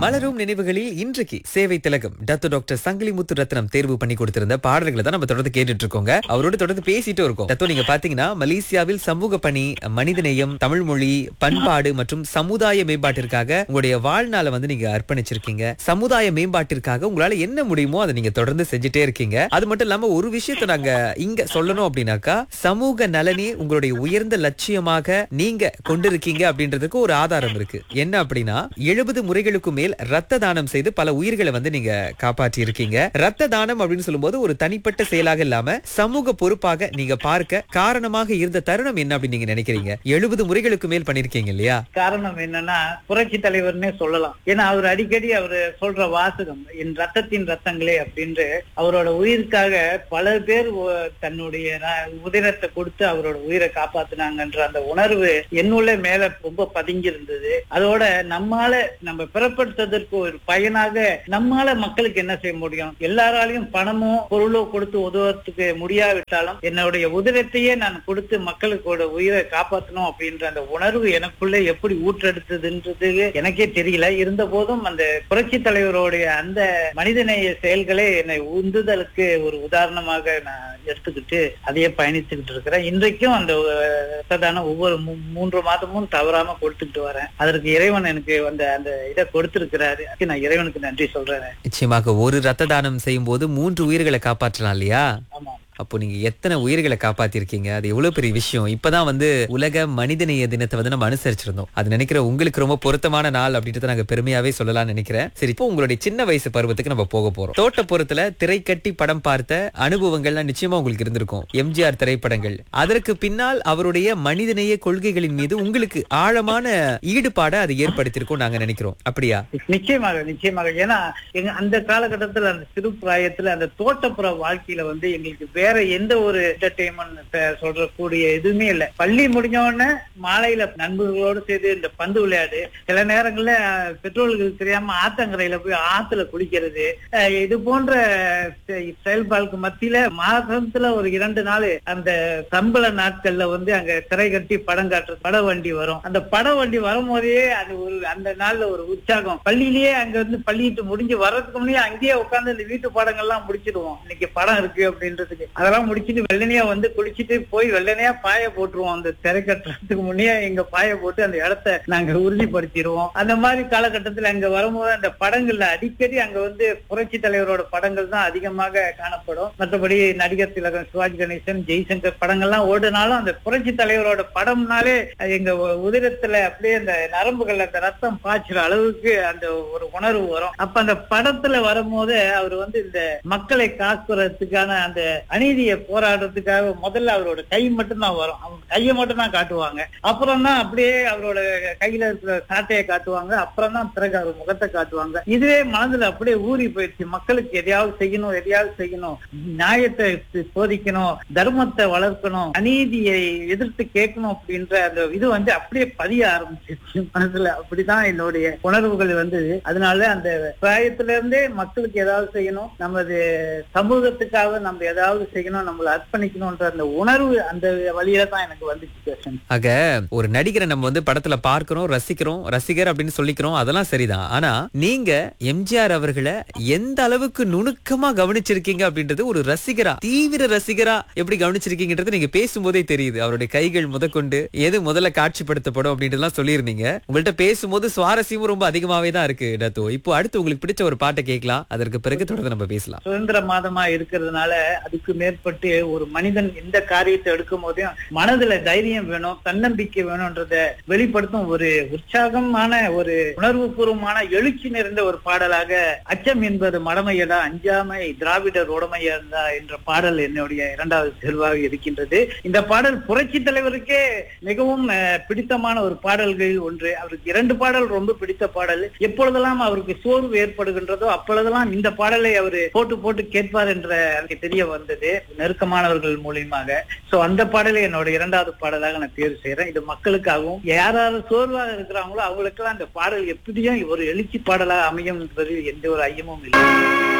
மலரும் நினைவுகளில் இன்றைக்கு சேவை திலகம் டாக்டர் டாக்டர் சங்கிலி முத்து ரத்னம் தேர்வு பண்ணி கொடுத்திருந்த பாடல்களை தான் நம்ம தொடர்ந்து கேட்டுட்டு இருக்கோங்க அவரோட தொடர்ந்து பேசிட்டு இருக்கோம் தத்தோ நீங்க பாத்தீங்கன்னா மலேசியாவில் சமூக பணி மனிதநேயம் தமிழ் மொழி பண்பாடு மற்றும் சமுதாய மேம்பாட்டிற்காக உங்களுடைய வாழ்நாளை வந்து நீங்க அர்ப்பணிச்சிருக்கீங்க சமுதாய மேம்பாட்டிற்காக உங்களால என்ன முடியுமோ அதை நீங்க தொடர்ந்து செஞ்சுட்டே இருக்கீங்க அது மட்டும் இல்லாம ஒரு விஷயத்தை நாங்க இங்க சொல்லணும் அப்படின்னாக்கா சமூக நலனே உங்களுடைய உயர்ந்த லட்சியமாக நீங்க கொண்டிருக்கீங்க அப்படின்றதுக்கு ஒரு ஆதாரம் இருக்கு என்ன அப்படின்னா எழுபது முறைகளுக்கு மேல் ரத்த தானம் செய்து பல உயிர்களை வந்து நீங்க காப்பாற்றி இருக்கீங்க ரத்த தானம் அப்படின்னு சொல்லும்போது ஒரு தனிப்பட்ட செயலாக இல்லாம சமூக பொறுப்பாக நீங்க பார்க்க காரணமாக இருந்த தருணம் என்ன அப்படின்னு நீங்க நினைக்கிறீங்க எழுபது முறைகளுக்கு மேல் பண்ணிருக்கீங்க இல்லையா காரணம் என்னன்னா புரட்சி தலைவர்னே சொல்லலாம் ஏன்னா அவர் அடிக்கடி அவர் சொல்ற வாசகம் என் ரத்தத்தின் ரத்தங்களே அப்படின்று அவரோட உயிருக்காக பல பேர் ஒ- தன்னுடைய ர- உதிரத்தை கொடுத்து அவரோட உயிரை காப்பாத்துனாங்கன்ற அந்த உணர்வு என்னுள்ள மேல ரொம்ப பதிஞ்சு இருந்தது அதோட நம்மால நம்ம பிறப்படுத்ததற்கு ஒரு பயனாக நம்மால மக்களுக்கு என்ன செய்ய முடியும் எல்லாராலையும் பணமோ பொருளோ கொடுத்து உதவுறதுக்கு முடியாவிட்டாலும் என்னுடைய உதிரத்தையே நான் கொடுத்து மக்களுக்கோட உயிரை காப்பாற்றணும் அப்படின்ற அந்த உணர்வு எனக்குள்ள எப்படி ஊற்றெடுத்ததுன்றது எனக்கே தெரியல இருந்த போதும் அந்த புரட்சி தலைவருடைய அந்த மனிதநேய செயல்களே என்னை உந்துதலுக்கு ஒரு உதாரணமாக நான் எடுத்துக்கிட்டு அதையே பயணித்துக்கிட்டு இருக்கிறேன் இன்றைக்கும் அந்த அஹ், ரத்த தானம் ஒவ்வொரு மூ- மூன்று மாதமும் தவறாம கொடுத்துக்கிட்டு வரேன் அதற்கு இறைவன் எனக்கு அந்த அந்த இதை கொடுத்திருக்கிறாரு அதுக்கு நான் இறைவனுக்கு நன்றி சொல்றேன் நிச்சயமாக ஒரு ரத்த தானம் செய்யும் போது மூன்று உயிர்களை காப்பாற்றலாம் இல்லையா ஆமா அப்போ நீங்க எத்தனை உயிர்களை காப்பாத்திருக்கீங்க அது எவ்வளவு பெரிய விஷயம் இப்பதான் வந்து உலக மனிதநேய தினத்தை வந்து நம்ம அனுசரிச்சிருந்தோம் அது நினைக்கிற உங்களுக்கு ரொம்ப பொருத்தமான நாள் அப்படின்றத நாங்க பெருமையாவே சொல்லலாம்னு நினைக்கிறேன் சரி இப்போ உங்களுடைய சின்ன வயசு பருவத்துக்கு நம்ம போக போறோம் தோட்டப்புறத்துல திரைக்கட்டி படம் பார்த்த அனுபவங்கள்லாம் நிச்சயமா உங்களுக்கு இருந்திருக்கும் எம்ஜிஆர் திரைப்படங்கள் அதற்கு பின்னால் அவருடைய மனிதநேய கொள்கைகளின் மீது உங்களுக்கு ஆழமான ஈடுபாடை அது ஏற்படுத்தியிருக்கும் நாங்க நினைக்கிறோம் அப்படியா நிச்சயமாக நிச்சயமாக ஏன்னா எங்க அந்த காலகட்டத்துல அந்த சிறு பிராயத்துல அந்த தோட்டப்புற வாழ்க்கையில வந்து எங்களுக்கு வேற எந்த ஒரு என்டர்டைன்மெண்ட் சொல்றக்கூடிய எதுவுமே இல்லை பள்ளி முடிஞ்ச உடனே மாலையில நண்பர்களோடு சேர்ந்து இந்த பந்து விளையாடு சில நேரங்கள்ல அஹ், பெற்றோர்களுக்கு தெரியாம ஆத்தங்கரையில போய் ஆத்துல குளிக்கிறது அஹ், இது போன்ற செ- செயல்பாடுக்கு மத்தியில மாசத்துல ஒரு இரண்டு நாள் அந்த சம்பள நாட்கள்ல வந்து அங்க திரை கட்டி படம் காட்டுற பட வண்டி வரும் அந்த பட வண்டி வரும்போதே அது ஒரு அந்த நாள்ல ஒரு உற்சாகம் பள்ளியிலேயே அங்க வந்து பள்ளிட்டு முடிஞ்சு வர்றதுக்கு முன்னே அங்கேயே உட்கார்ந்து இந்த வீட்டு பாடங்கள்லாம் முடிச்சிடுவோம் இன்னைக்கு படம் இருக்கு அப்படின்றதுக்கு அதெல்லாம் முடிச்சிட்டு வெள்ளனையா வந்து குளிச்சிட்டு போய் வெள்ளனையா பாய போட்டுருவோம் அந்த திரை கட்டுறதுக்கு முன்னே எங்க பாய போட்டு அந்த இடத்த நாங்க உறுதிப்படுத்திடுவோம் அந்த மாதிரி காலகட்டத்துல அங்க வரும்போது அந்த படங்கள்ல அடிக்கடி அங்க வந்து புரட்சி தலைவரோட படங்கள் தான் அதிகமாக காணப்படும் மற்றபடி நடிகர் திலகம் சிவாஜி கணேசன் ஜெய்சங்கர் படங்கள்லாம் ஓடுனாலும் அந்த புரட்சி தலைவரோட படம்னாலே அது எங்க உ- உதிரத்துல அப்படியே அந்த நரம்புகள் அந்த ரத்தம் பாய்ச்சுற அளவுக்கு அந்த ஒரு உணர்வு வரும் அப்ப அந்த படத்துல வரும்போது அவர் வந்து இந்த மக்களை காக்குறதுக்கான அந்த அநீதியை போராடுறதுக்காக முதல்ல அவரோட கை மட்டும் தான் வரும் அவங்க கையை மட்டும் தான் காட்டுவாங்க அப்புறம் தான் அப்படியே அவரோட கையில இருக்கிற சாட்டையை காட்டுவாங்க அப்புறம் தான் பிறகு அவர் முகத்தை காட்டுவாங்க இதுவே மனதுல அப்படியே ஊறி போயிடுச்சு மக்களுக்கு எதையாவது செய்யணும் எதையாவது செய்யணும் நியாயத்தை போதிக்கணும் தர்மத்தை வளர்க்கணும் அநீதியை எதிர்த்து கேட்கணும் அப்படின்ற அந்த இது வந்து அப்படியே பதிய ஆரம்பிச்சிருச்சு மனசுல அப்படிதான் என்னுடைய உணர்வுகள் வந்தது அதனால அந்த பிராயத்துல இருந்தே மக்களுக்கு ஏதாவது செய்யணும் நமது சமூகத்துக்காக நம்ம ஏதாவது செய்யணும் நம்மளை அர்ப்பணிக்கணும்ன்ற அந்த உணர்வு அந்த வழியில தான் எனக்கு வந்துச்சு கிருஷ்ணன். ஆக ஒரு நடிகரை நம்ம வந்து படத்துல பார்க்கிறோம் ரசிக்கிறோம் ரசிகர் அப்படின்னு சொல்லிக்கிறோம் அதெல்லாம் சரிதான் ஆனா நீங்க எம்ஜிஆர் அவர்களை எந்த அளவுக்கு நுணுக்கமா கவனிச்சிருக்கீங்க அப்படின்றது ஒரு ரசிகரா தீவிர ரசிகரா எப்படி கவனிச்சிருக்கீங்கன்றது நீங்க பேசும்போதே தெரியுது அவருடைய கைகள் முதற்கொண்டு எது முதல்ல காட்சிப்படுத்தப்படும் அப்படின்றதெல்லாம் சொல்லியிருந்தீங்க உங்கள்ட்ட பேசும்போது சுவாரஸ்யமும் ரொம்ப அதிகமாவே தான் இருக்கு டத்தோ இப்போ அடுத்து உங்களுக்கு பிடிச்ச ஒரு பாட்டை கேட்கலாம் அதற்கு பிறகு தொடர்ந்து நம்ம பேசலாம் சுதந்திர மாதமா இருக்கிறதுனால அதுக்கு மேற்பட்டு ஒரு மனிதன் எந்த காரியத்தை எடுக்கும் போதையும் மனதுல தைரியம் வேணும் தன்னம்பிக்கை வேணும்ன்றத வெளிப்படுத்தும் ஒரு உற்சாகமான ஒரு உணர்வு பூர்வமான எழுச்சி நிறைந்த ஒரு பாடலாக அச்சம் என்பது மடமையடா அஞ்சாமை திராவிடர் உடமையடா என்ற பாடல் என்னுடைய இரண்டாவது தேர்வாக இருக்கின்றது இந்த பாடல் புரட்சி தலைவருக்கே மிகவும் அஹ், பிடித்தமான ஒரு பாடல்களில் ஒன்று அவருக்கு இரண்டு பாடல் ரொம்ப பிடித்த பாடல் எப்பொழுதெல்லாம் அவருக்கு சோர்வு ஏற்படுகின்றதோ அப்பொழுதெல்லாம் இந்த பாடலை அவர் போட்டு போட்டு கேட்பார் என்ற எனக்கு தெரிய வந்தது நெருக்கமானவர்கள் மூலியமாக சோ அந்த பாடலை என்னோட இரண்டாவது பாடலாக நான் தேர்வு செய்யறேன் இது மக்களுக்காகவும் யார் யார் சோர்வாக இருக்கிறாங்களோ அவங்களுக்கெல்லாம் அந்த பாடல் எப்படியும் ஒரு எழுச்சி பாடலாக அமையும் என்பதில் எந்த ஒரு ஐயமும் இல்லை